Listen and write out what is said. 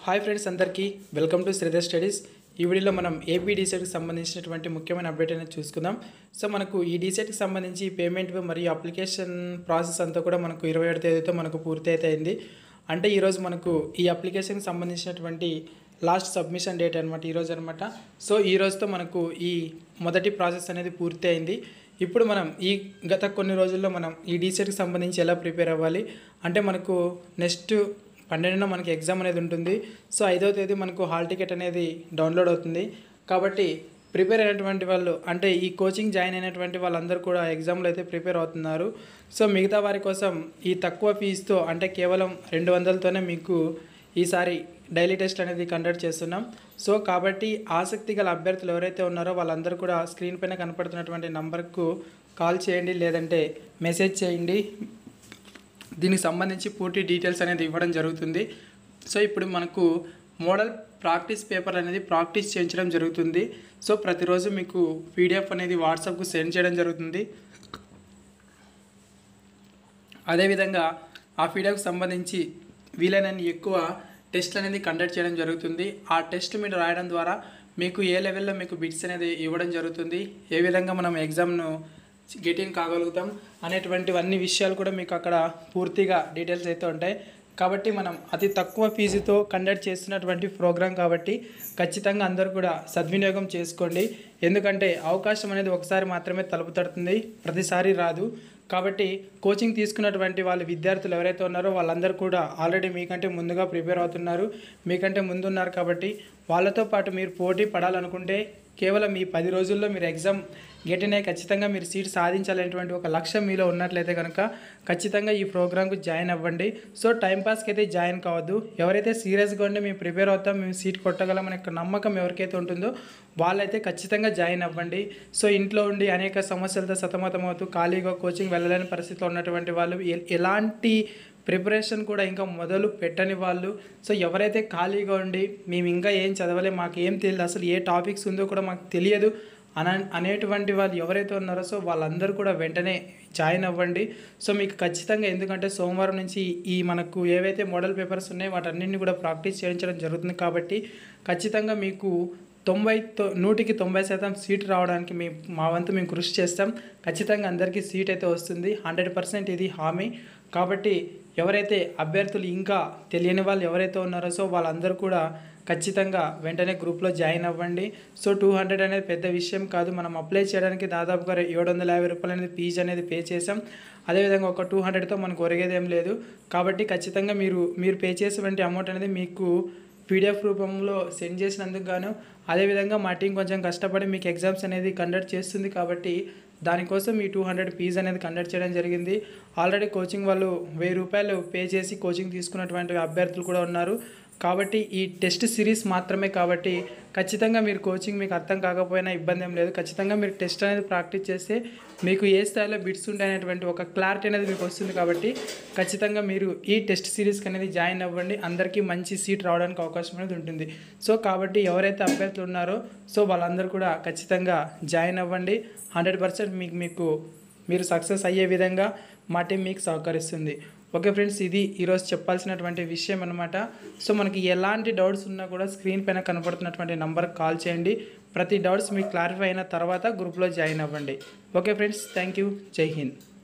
hi friends అందరికీ welcome to Sridhar studies ఈ వీడియోలో మనం ఏపీ డీసెట్కి సంబంధించినటువంటి ముఖ్యమైన అప్డేట్ అనేది చూసుకుందాం సో మనకు ఈ డీసెట్కి సంబంధించి పేమెంట్ మరియు అప్లికేషన్ ప్రాసెస్ అంతా కూడా మనకు ఇరవై ఏడు తేదీతో మనకు పూర్తి అయితే అయింది అంటే ఈరోజు మనకు ఈ అప్లికేషన్కి సంబంధించినటువంటి లాస్ట్ సబ్మిషన్ డేట్ అనమాట ఈరోజు అనమాట సో ఈ రోజుతో మనకు ఈ మొదటి ప్రాసెస్ అనేది పూర్తి అయింది ఇప్పుడు మనం ఈ గత కొన్ని రోజుల్లో మనం ఈ డీసెట్కి సంబంధించి ఎలా ప్రిపేర్ అవ్వాలి అంటే మనకు నెక్స్ట్ పన్నెండున మనకి ఎగ్జామ్ అనేది ఉంటుంది సో ఐదవ తేదీ మనకు హాల్ టికెట్ అనేది డౌన్లోడ్ అవుతుంది కాబట్టి ప్రిపేర్ అయినటువంటి వాళ్ళు అంటే ఈ కోచింగ్ జాయిన్ అయినటువంటి వాళ్ళందరూ కూడా ఎగ్జామ్లో అయితే ప్రిపేర్ అవుతున్నారు సో మిగతా వారి కోసం ఈ తక్కువ ఫీజుతో అంటే కేవలం రెండు వందలతోనే మీకు ఈసారి డైలీ టెస్ట్ అనేది కండక్ట్ చేస్తున్నాం సో కాబట్టి ఆసక్తి గల అభ్యర్థులు ఎవరైతే ఉన్నారో వాళ్ళందరూ కూడా స్క్రీన్ పైన కనపడుతున్నటువంటి నంబర్కు కాల్ చేయండి లేదంటే మెసేజ్ చేయండి దీనికి సంబంధించి పూర్తి డీటెయిల్స్ అనేది ఇవ్వడం జరుగుతుంది సో ఇప్పుడు మనకు మోడల్ ప్రాక్టీస్ పేపర్ అనేది ప్రాక్టీస్ చేయించడం జరుగుతుంది సో ప్రతిరోజు మీకు పీడిఎఫ్ అనేది వాట్సాప్కు సెండ్ చేయడం జరుగుతుంది అదేవిధంగా ఆ పీడిఎఫ్ సంబంధించి వీలైనన్ని ఎక్కువ టెస్ట్ అనేది కండక్ట్ చేయడం జరుగుతుంది ఆ టెస్ట్ మీరు రాయడం ద్వారా మీకు ఏ లెవెల్లో మీకు బిట్స్ అనేది ఇవ్వడం జరుగుతుంది ఏ విధంగా మనం ఎగ్జామ్ను గెటిన్ కాగలుగుతాం అనేటువంటివన్నీ విషయాలు కూడా మీకు అక్కడ పూర్తిగా డీటెయిల్స్ అయితే ఉంటాయి కాబట్టి మనం అతి తక్కువ ఫీజుతో కండక్ట్ చేస్తున్నటువంటి ప్రోగ్రాం కాబట్టి ఖచ్చితంగా అందరూ కూడా సద్వినియోగం చేసుకోండి ఎందుకంటే అవకాశం అనేది ఒకసారి మాత్రమే తలుపు తడుతుంది ప్రతిసారి రాదు కాబట్టి కోచింగ్ తీసుకున్నటువంటి వాళ్ళ విద్యార్థులు ఎవరైతే ఉన్నారో వాళ్ళందరూ కూడా ఆల్రెడీ మీకంటే ముందుగా ప్రిపేర్ అవుతున్నారు మీకంటే ముందున్నారు కాబట్టి వాళ్ళతో పాటు మీరు పోటీ పడాలనుకుంటే కేవలం ఈ పది రోజుల్లో మీరు ఎగ్జామ్ గెటినే ఖచ్చితంగా మీరు సీట్ సాధించాలనేటువంటి ఒక లక్ష్యం మీలో ఉన్నట్లయితే కనుక ఖచ్చితంగా ఈ ప్రోగ్రామ్కు జాయిన్ అవ్వండి సో టైంపాస్కి అయితే జాయిన్ కావద్దు ఎవరైతే సీరియస్గా ఉండి మేము ప్రిపేర్ అవుతాం మేము సీట్ కొట్టగలం అనే ఒక నమ్మకం ఎవరికైతే ఉంటుందో వాళ్ళైతే ఖచ్చితంగా జాయిన్ అవ్వండి సో ఇంట్లో ఉండి అనేక సమస్యలతో సతమతమవుతూ ఖాళీగా కోచింగ్ వెళ్ళలేని పరిస్థితిలో ఉన్నటువంటి వాళ్ళు ఎ- ఎలాంటి ప్రిపరేషన్ కూడా ఇంకా మొదలు పెట్టని వాళ్ళు సో ఎవరైతే ఖాళీగా ఉండి మేము ఇంకా ఏం చదవలే మాకు ఏం తెలియదు అసలు ఏ టాపిక్స్ ఉందో కూడా మాకు తెలియదు అన అనేటువంటి వాళ్ళు ఎవరైతే ఉన్నారో సో వాళ్ళందరూ కూడా వెంటనే జాయిన్ అవ్వండి సో మీకు ఖచ్చితంగా ఎందుకంటే సోమవారం నుంచి ఈ మనకు ఏవైతే మోడల్ పేపర్స్ ఉన్నాయో వాటన్నింటిని కూడా ప్రాక్టీస్ చేయించడం జరుగుతుంది కాబట్టి ఖచ్చితంగా మీకు తొంభై తొ నూటికి తొంభై శాతం సీట్ రావడానికి మీ మా వంతు మేము కృషి చేస్తాం ఖచ్చితంగా అందరికీ సీట్ అయితే వస్తుంది హండ్రెడ్ పర్సెంట్ ఇది హామీ కాబట్టి ఎవరైతే అభ్యర్థులు ఇంకా తెలియని వాళ్ళు ఎవరైతే ఉన్నారో సో వాళ్ళందరూ కూడా ఖచ్చితంగా వెంటనే గ్రూప్లో జాయిన్ అవ్వండి సో టూ హండ్రెడ్ అనేది పెద్ద విషయం కాదు మనం అప్లై చేయడానికి దాదాపుగా ఏడు వందల యాభై రూపాయలు అనేది ఫీజు అనేది పే చేసాం అదేవిధంగా ఒక టూ హండ్రెడ్తో మనకు ఒరిగేదేం లేదు కాబట్టి ఖచ్చితంగా మీరు మీరు పే చేసేటువంటి అమౌంట్ అనేది మీకు పీడిఎఫ్ రూపంలో సెండ్ చేసినందుకు గాను అదేవిధంగా మా టీం కొంచెం కష్టపడి మీకు ఎగ్జామ్స్ అనేది కండక్ట్ చేస్తుంది కాబట్టి దానికోసం ఈ టూ హండ్రెడ్ ఫీజ్ అనేది కండక్ట్ చేయడం జరిగింది ఆల్రెడీ కోచింగ్ వాళ్ళు వెయ్యి రూపాయలు పే చేసి కోచింగ్ తీసుకున్నటువంటి అభ్యర్థులు కూడా ఉన్నారు కాబట్టి ఈ టెస్ట్ సిరీస్ మాత్రమే కాబట్టి ఖచ్చితంగా మీరు కోచింగ్ మీకు అర్థం కాకపోయినా ఇబ్బంది ఏం లేదు ఖచ్చితంగా మీరు టెస్ట్ అనేది ప్రాక్టీస్ చేస్తే మీకు ఏ స్థాయిలో బిట్స్ ఉంటాయనేటువంటి ఒక క్లారిటీ అనేది మీకు వస్తుంది కాబట్టి ఖచ్చితంగా మీరు ఈ టెస్ట్ సిరీస్కి అనేది జాయిన్ అవ్వండి అందరికీ మంచి సీట్ రావడానికి అవకాశం అనేది ఉంటుంది సో కాబట్టి ఎవరైతే అభ్యర్థులు ఉన్నారో సో వాళ్ళందరూ కూడా ఖచ్చితంగా జాయిన్ అవ్వండి హండ్రెడ్ పర్సెంట్ మీకు మీకు మీరు సక్సెస్ అయ్యే విధంగా మా టీం మీకు సహకరిస్తుంది ఓకే ఫ్రెండ్స్ ఇది ఈరోజు చెప్పాల్సినటువంటి విషయం అనమాట సో మనకి ఎలాంటి డౌట్స్ ఉన్నా కూడా స్క్రీన్ పైన కనపడుతున్నటువంటి నంబర్కి కాల్ చేయండి ప్రతి డౌట్స్ మీకు క్లారిఫై అయిన తర్వాత గ్రూప్లో జాయిన్ అవ్వండి ఓకే ఫ్రెండ్స్ థ్యాంక్ యూ జై హింద్